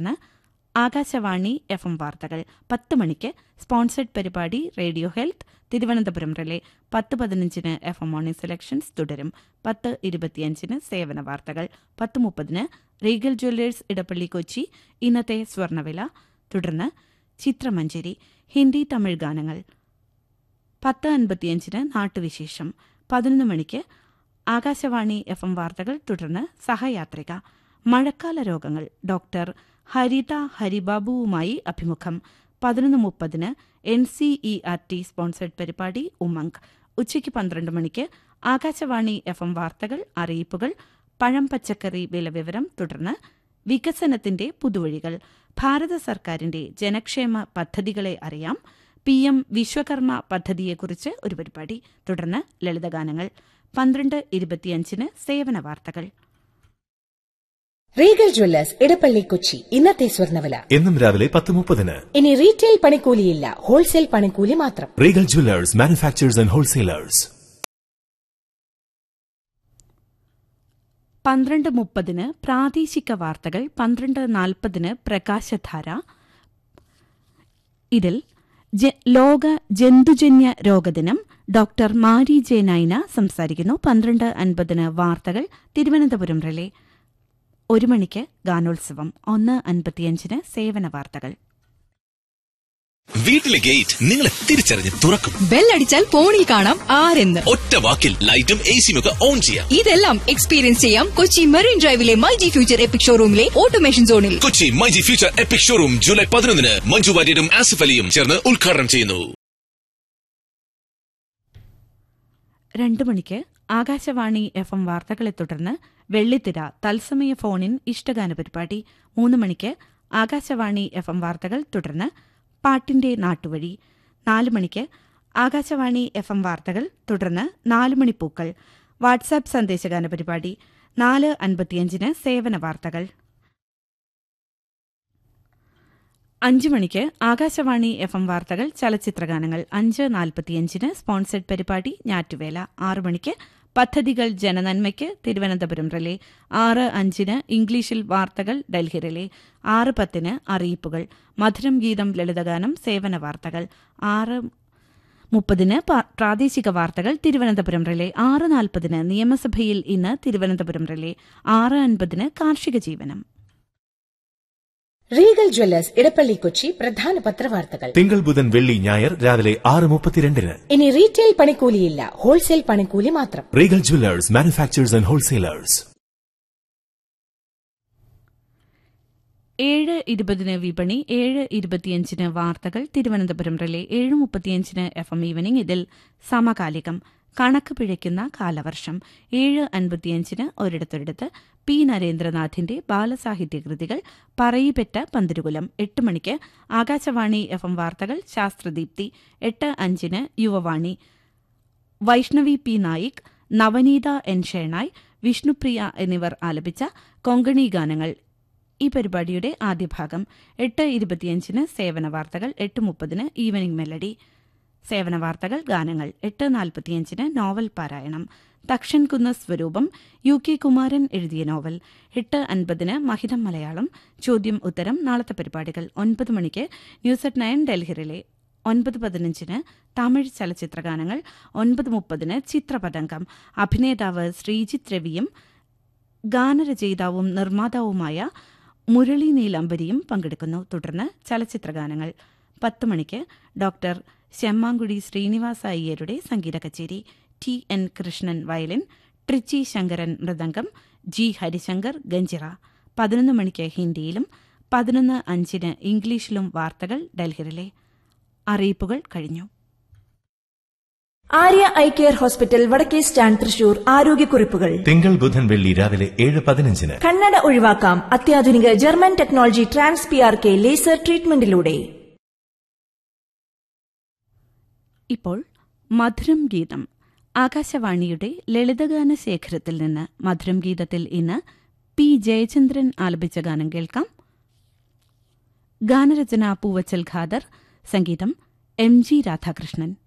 തുടർന്ന് Akashvani F M വാർത്തകൾ പത്ത് മണിക്ക് സ്പോൺസർഡ് പരിപാടി റേഡിയോ ഹെൽത്ത് തിരുവനന്തപുരം റിലേ പത്ത് പതിനഞ്ചിന് എഫ് എം മോർണിംഗ് സെലക്ഷൻസ് തുടരും പത്ത് ഇരുപത്തിയഞ്ചിന് സേവന വാർത്തകൾ പത്ത് മുപ്പതിന് റീഗൽ ജ്വല്ലേഴ്സ് ഇടപ്പള്ളി കൊച്ചി ഇന്നത്തെ സ്വർണ്ണവില തുടർന്ന് ചിത്രമഞ്ചേരി ഹിന്ദി തമിഴ് ഗാനങ്ങൾ പത്ത് അൻപത്തിയഞ്ചിന് നാട്ടുവിശേഷം പതിനൊന്ന് മണിക്ക് ആകാശവാണി എഫ് എം വാർത്തകൾ തുടർന്ന് സഹയാത്രിക മഴക്കാല രോഗങ്ങൾ ഡോക്ടർ ഹരിത ഹരിബാബുവുമായി അഭിമുഖം പതിനൊന്ന് മുപ്പതിന് N C E R T sponsored പരിപാടി ഉമംഗ് ഉച്ചയ്ക്ക് പന്ത്രണ്ട് മണിക്ക് ആകാശവാണി എഫ് എം വാർത്തകൾ അറിയിപ്പുകൾ പഴം പച്ചക്കറി വിലവിവരം തുടർന്ന് വികസനത്തിന്റെ പുതുവഴികൾ ഭാരത സർക്കാരിന്റെ ജനക്ഷേമ പദ്ധതികളെ അറിയാം പി എം വിശ്വകർമ്മ പദ്ധതിയെക്കുറിച്ച് ഒരു പരിപാടി തുടർന്ന് ലളിതഗാനങ്ങൾ പന്ത്രണ്ട് ഇരുപത്തിയഞ്ചിന് സേവന വാർത്തകൾ റീഗൽ ജ്വല്ലേഴ്സ് ഇടപ്പള്ളി കൊച്ചി ഇന്നത്തെ സ്വർണ്ണവില എന്നും രാവിലെ പത്ത് മുപ്പതിന് ഇനി റീറ്റെയിൽ പണിക്കൂലിയില്ല ഹോൾസെയിൽ പണിക്കൂലി മാത്രം Regal jewellers manufacturers and wholesalers പന്ത്രണ്ട് മുപ്പതിന് പ്രാദേശിക വാർത്തകൾ പന്ത്രണ്ട് നാൽപ്പതിന് പ്രകാശധാര ഇതിൽ ജ- ലോക ജന്തുജന്യ രോഗദിനം ഡോക്ടർ മാരി ജെ നൈന സംസാരിക്കുന്നു പന്ത്രണ്ട് അൻപതിന് വാർത്തകൾ തിരുവനന്തപുരം റിലേ ഒരു മണിക്ക് ഗാനോത്സവം ഒന്ന് അൻപത്തിയഞ്ചിന് സേവന വാർത്തകൾ വീട്ടിലെ ഗേറ്റ് നിങ്ങളെ തിരിച്ചറിഞ്ഞ് തുറക്കും ബെല്ലടിച്ചാൽ ഫോണിൽ കാണാം ആരെന്ന് ഒറ്റ വാക്കിൽ ലൈറ്റും എ സിയും ഒക്കെ ഓൺ ചെയ്യാം ഇതെല്ലാം എക്സ്പീരിയൻസ് ചെയ്യാം കൊച്ചി മെറീൻ ഡ്രൈവിലെ മൾട്ടി ഫ്യൂച്ചർ എപ്പിക് ഷോറൂമിലെ ഓട്ടോമേഷൻ സോണിൽ Kochi myG future epic showroom July പതിനൊന്നിന് മഞ്ജു വാര്യരും ആസിഫ് അലിയും ചേർന്ന് ഉദ്ഘാടനം ചെയ്യുന്നു രണ്ടു മണിക്ക് ആകാശവാണി എഫ് എം വാർത്തകളെ തുടർന്ന് വെള്ളിത്തിര തത്സമയ ഫോണിൻ ഇഷ്ടഗാന പരിപാടി മൂന്ന് മണിക്ക് ആകാശവാണി എഫ് എം വാർത്തകൾ തുടർന്ന് പാട്ടിന്റെ നാട്ടുവഴി നാല് മണിക്ക് ആകാശവാണി എഫ് എം വാർത്തകൾ തുടർന്ന് നാല് മണിപ്പൂക്കൾ വാട്സാപ്പ് സന്ദേശഗാന പരിപാടി നാല് അൻപത്തിയഞ്ചിന് സേവന വാർത്തകൾ അഞ്ചു മണിക്ക് ആകാശവാണി എഫ് എം വാർത്തകൾ ചലച്ചിത്രഗാനങ്ങൾ അഞ്ച് നാൽപ്പത്തിയഞ്ചിന് സ്പോൺസർഡ് പരിപാടി ഞാറ്റുവേല ആറു മണിക്ക് പദ്ധതികൾ ജനനന്മയ്ക്ക് തിരുവനന്തപുരം റിലേ ആറ് അഞ്ചിന് ഇംഗ്ലീഷിൽ വാർത്തകൾ ഡൽഹി റിലേ ആറ് പത്തിന് അറിയിപ്പുകൾ മധുരം ഗീതം ലളിതഗാനം സേവന വാർത്തകൾ ആറ് മുപ്പതിന് പ- പ്രാദേശിക വാർത്തകൾ തിരുവനന്തപുരം റിലേ ആറ് നാൽപ്പതിന് നിയമസഭയിൽ ഇന്ന് തിരുവനന്തപുരം റിലേ ആറ് അൻപതിന് കാർഷിക ജീവനം റീഗൽ ജ്വല്ലേഴ്സ് ഇടപ്പള്ളി കൊച്ചി പ്രധാന പത്രവാർത്തകൾ തിങ്കൾ ബുധൻ വെള്ളി ഞായർ രാവിലെ ആറ് മുപ്പത്തിരണ്ടിന് ഇനി റീറ്റെയിൽ പണിക്കൂലിയില്ല ഹോൾസെയിൽ പണിക്കൂലി മാത്രം Regal jewellers manufacturers and wholesalers ഏഴ് ഇരുപതിന് വിപണി ഏഴ് ഇരുപത്തിയഞ്ചിന് വാർത്തകൾ തിരുവനന്തപുരം റിലേ ഏഴ് മുപ്പത്തിയഞ്ചിന് എഫ് എം ഈവനിംഗ് ഇതിൽ സമകാലികം കണക്ക് പിഴയ്ക്കുന്ന കാലവർഷം ഏഴ് അൻപത്തിയഞ്ചിന് ഒരിടത്തൊരിടത്ത് പി നരേന്ദ്രനാഥിന്റെ ബാലസാഹിത്യ കൃതികൾ പറയിപ്പെറ്റ പന്തിരുകുലം എട്ട് മണിക്ക് ആകാശവാണി എഫ് എം വാർത്തകൾ ശാസ്ത്രദീപ്തി എട്ട് അഞ്ചിന് യുവവാണി വൈഷ്ണവി പി നായിക് നവനീത എൻ ഷേണായ് വിഷ്ണുപ്രിയ എന്നിവർ ആലപിച്ച കൊങ്കണി ഗാനങ്ങൾ ഈ പരിപാടിയുടെ ആദ്യ ഭാഗം എട്ട് ഇരുപത്തിയഞ്ചിന് സേവന വാർത്തകൾ എട്ട് മുപ്പതിന് ഈവനിംഗ് മെലഡി സേവന വാർത്തകൾ ഗാനങ്ങൾ എട്ട് നാൽപ്പത്തിയഞ്ചിന് നോവൽ പാരായണം തക്ഷൻ കുന്ന സ്വരൂപം യു കെ കുമാരൻ എഴുതിയ നോവൽ എട്ട് അൻപതിന് മഹിതം മലയാളം ചോദ്യം ഉത്തരം നാളത്തെ പരിപാടികൾ ഒൻപത് മണിക്ക് ന്യൂസ് അറ്റ് നയൻ ഡൽഹിറിലെ ഒൻപത് പതിനഞ്ചിന് തമിഴ് ചലച്ചിത്രഗാനങ്ങൾ ഒൻപത് മുപ്പതിന് ചിത്രപതംഗം അഭിനേതാവ് ശ്രീജിത്ത് രവിയും ഗാനരചയിതാവും നിർമ്മാതാവുമായ മുരളി നീലാംബരിയും പങ്കെടുക്കുന്നു തുടർന്ന് ചലച്ചിത്രഗാനങ്ങൾ പത്ത് മണിക്ക് ഡോക്ടർ ശമ്മാങ്കുടി ശ്രീനിവാസ അയ്യരുടെ സംഗീത കച്ചേരി T N Krishnan violin Trichy Sankaran mridangam G Harishankar ganjira പതിനൊന്ന് മണിക്ക് ഹിന്ദിയിലും പതിനൊന്ന് അഞ്ചിന് ഇംഗ്ലീഷിലും വാർത്തകൾ ഡൽഹിയിലെ അറിയിപ്പുകൾ കഴിഞ്ഞു Arya eye care hospital Vadakke stand Thrissur ആരോഗ്യക്കുറിപ്പുകൾ തിങ്കൾ ബുധൻ വെള്ളി രാവിലെ ഏഴ് പതിനഞ്ചിന് കണ്ണട ഒഴിവാക്കാം അത്യാധുനിക German technology trans P R K laser ട്രീറ്റ്മെന്റിലൂടെ ഇപ്പോൾ മധുരം ഗീതം ആകാശവാണിയുടെ ലളിതഗാന ശേഖരത്തിൽ നിന്ന് മധുരം ഗീതത്തിൽ ഇന്ന് പി ജയചന്ദ്രൻ ആലപിച്ച ഗാനം കേൾക്കാം ഗാനരചന പൂവച്ചൽ ഖാദർ സംഗീതം എം ജി രാധാകൃഷ്ണൻ